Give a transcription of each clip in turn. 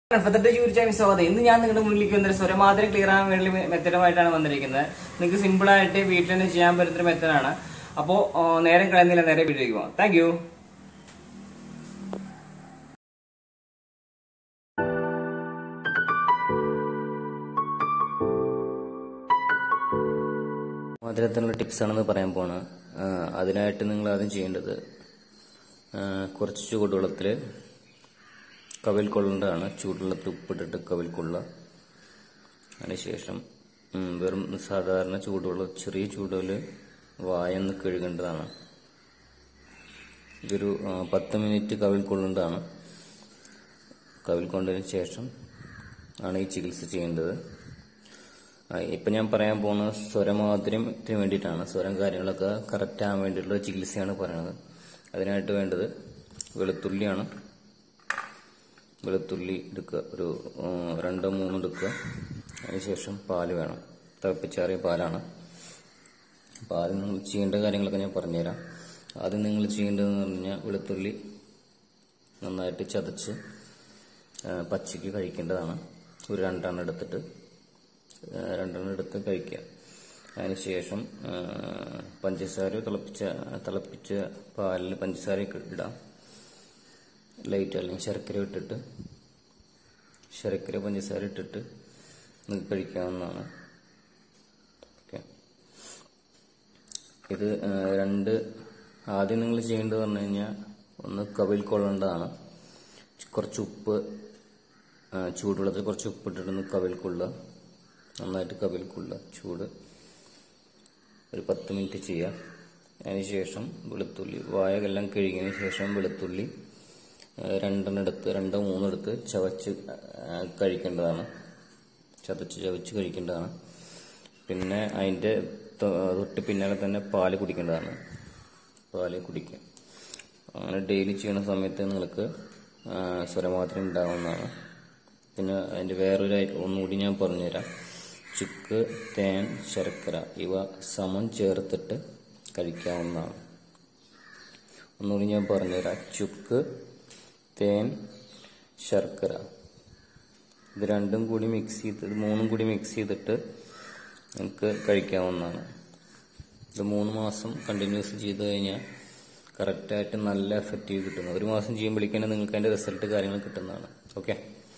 പത്തട്ട് ചൂരിച്ചാമി സ്വാഗതം ഇന്ന് ഞാൻ നിങ്ങളുടെ മുന്നിലേക്ക് വന്നൊരു സ്വരമാതിരി ക്ലിയർ ആകാൻ വേണ്ടി മെത്തഡുമായിട്ടാണ് വന്നിരിക്കുന്നത് നിങ്ങൾക്ക് സിമ്പിൾ ആയിട്ട് വീട്ടിൽ തന്നെ ചെയ്യാൻ പറ്റുന്ന മെത്തഡാണ് അപ്പോൾ നേരം കളയുന്നില്ല നേരെ വീട്ടിലേക്ക് പോകാം താങ്ക് യു മധുരത്തിനുള്ള ടിപ്സ് ആണെന്ന് പറയാൻ പോണ അതിനായിട്ട് നിങ്ങൾ ആദ്യം ചെയ്യേണ്ടത് ആ, കുറച്ച് ചൂടുവെള്ളത്തിൽ കവിൽ കൊള്ളേണ്ടതാണ് ചൂടുവെള്ളത്തിൽ ഉപ്പിട്ടിട്ട് കവിൽ കൊള്ളുക അതിനുശേഷം ഉം, വെറും സാധാരണ ചൂടുവെള്ളം ചെറിയ ചൂടുവെള്ള വായൊന്ന് കഴുകേണ്ടതാണ് ഇതൊരു ആ, പത്ത് മിനിറ്റ് കവിൽ കൊള്ളേണ്ടതാണ് കവിൽ കൊണ്ടതിന് ശേഷം ആണ് ഈ ചികിത്സ ചെയ്യേണ്ടത് ആ, ഇപ്പൊ ഞാൻ പറയാൻ പോകുന്ന സ്വരമാധുര്യത്തിന് വേണ്ടിയിട്ടാണ് സ്വരം കാര്യങ്ങളൊക്കെ കറക്റ്റ് ആകാൻ വേണ്ടിയിട്ടുള്ള ചികിത്സയാണ് പറയുന്നത് അതിനായിട്ട് വേണ്ടത് വെളുത്തുള്ളിയാണ് വെളുത്തുള്ളി എടുക്കുക ഒരു ആ, രണ്ടോ മൂന്നോ എടുക്കുക അതിനുശേഷം പാല് വേണം തിളപ്പിച്ചാറിയ പാലാണ് പാല് നിങ്ങൾ ചെയ്യേണ്ട കാര്യങ്ങളൊക്കെ ഞാൻ പറഞ്ഞുതരാം ആദ്യം നിങ്ങൾ ചെയ്യേണ്ടതെന്ന് പറഞ്ഞു കഴിഞ്ഞാൽ വെളുത്തുള്ളി നന്നായിട്ട് ചതച്ച് ആ, പച്ചയ്ക്ക് കഴിക്കേണ്ടതാണ് ഒരു രണ്ടെണ്ണം എടുത്തിട്ട് ആ, രണ്ടെണ്ണം എടുത്ത് കഴിക്കുക അതിനുശേഷം ആ, പഞ്ചസാര തിളപ്പിച്ച തിളപ്പിച്ച പാലിൽ പഞ്ചസാരയൊക്കെ ഇടാം ലൈറ്റ് അല്ലെങ്കിൽ ശർക്കര ഇട്ടിട്ട് ശർക്കര പഞ്ചസാര ഇട്ടിട്ട് നിങ്ങൾക്ക് കഴിക്കാവുന്നതാണ് ഓക്കെ ഇത് ആ, രണ്ട് ആദ്യം നിങ്ങൾ ചെയ്യേണ്ടത് പറഞ്ഞു കഴിഞ്ഞാൽ ഒന്ന് കവിൽ കൊള്ളേണ്ടതാണ് കുറച്ച് ഉപ്പ് ആ, ചൂടുവെള്ളത്തിൽ കുറച്ച് ഉപ്പിട്ടിട്ടൊന്ന് കവിൽ കൊള്ളുക നന്നായിട്ട് കവിൽ കൊള്ളുക ചൂട് ഒരു പത്ത് മിനിറ്റ് ചെയ്യുക അതിനുശേഷം വെളുത്തുള്ളി വായകെല്ലാം കഴുകിയതിന് ശേഷം വെളുത്തുള്ളി ആ, രണ്ടെണ്ണം എടുത്ത് രണ്ടോ മൂന്നോ എടുത്ത് ചവച്ച് ആ, കഴിക്കേണ്ടതാണ് ചതച്ച് ചവച്ച് കഴിക്കേണ്ടതാണ് പിന്നെ അതിൻ്റെ തൊ- തൊട്ട് പിന്നാലെ തന്നെ പാല് കുടിക്കേണ്ടതാണ് പാല് കുടിക്കുക അങ്ങനെ ഡെയിലി ചെയ്യുന്ന സമയത്ത് നിങ്ങൾക്ക് ആ, സ്വരമാത്രം ഉണ്ടാവുന്നതാണ് പിന്നെ അതിൻ്റെ വേറൊരു ഐ- ഒന്നുകൂടി ഞാൻ പറഞ്ഞുതരാം ചുക്ക് തേൻ ശർക്കര ഇവ സമം ചേർത്തിട്ട് കഴിക്കാവുന്നതാണ് ഒന്നുകൂടി ഞാൻ പറഞ്ഞുതരാം ചുക്ക് തേൻ ശർക്കര ഇത് രണ്ടും കൂടി മിക്സ് ചെയ്ത് ഇത് മൂന്നും കൂടി മിക്സ് ചെയ്തിട്ട് നമുക്ക് കഴിക്കാവുന്നതാണ് ഇത് മൂന്ന് മാസം കണ്ടിന്യൂസ് ചെയ്ത് കഴിഞ്ഞാൽ കറക്റ്റായിട്ട് നല്ല എഫക്റ്റീവ് കിട്ടുന്നു ഒരു മാസം ചെയ്യുമ്പോഴേക്കാണ് നിങ്ങൾക്ക് അതിൻ്റെ റിസൾട്ട് കാര്യങ്ങൾ കിട്ടുന്നതാണ് ഓക്കെ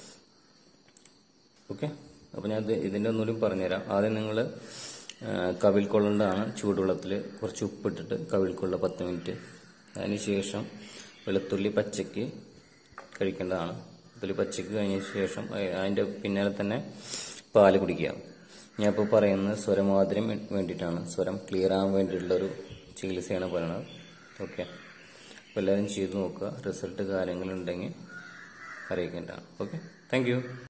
ഓക്കെ അപ്പോൾ ഞാൻ ഇത് ഇതിൻ്റെ ഒന്നുകൂടി പറഞ്ഞുതരാം ആദ്യം നിങ്ങൾ കവിൽ കൊള്ളേണ്ടതാണ് ചൂടുവെള്ളത്തിൽ കുറച്ച് ഉപ്പിട്ടിട്ട് കവിൽ കൊള്ളുക പത്ത് മിനിറ്റ് അതിനുശേഷം വെളുത്തുള്ളി പച്ചയ്ക്ക് കഴിക്കേണ്ടതാണ് വെളുത്തുള്ളി പച്ചയ്ക്ക് കഴിഞ്ഞ ശേഷം അ- അതിൻ്റെ പിന്നാലെ തന്നെ പാല് കുടിക്കുക ഞാൻ ഇപ്പോൾ പറയുന്നത് സ്വരമാതിരം വേണ്ടിയിട്ടാണ് സ്വരം ക്ലിയർ ആകാൻ വേണ്ടിയിട്ടുള്ളൊരു ചികിത്സയാണ് പറയുന്നത് ഓക്കെ അപ്പോൾ എല്ലാവരും ചെയ്ത് നോക്കുക റിസൾട്ട് കാര്യങ്ങളുണ്ടെങ്കിൽ അറിയിക്കേണ്ടതാണ് ഓക്കെ താങ്ക് യു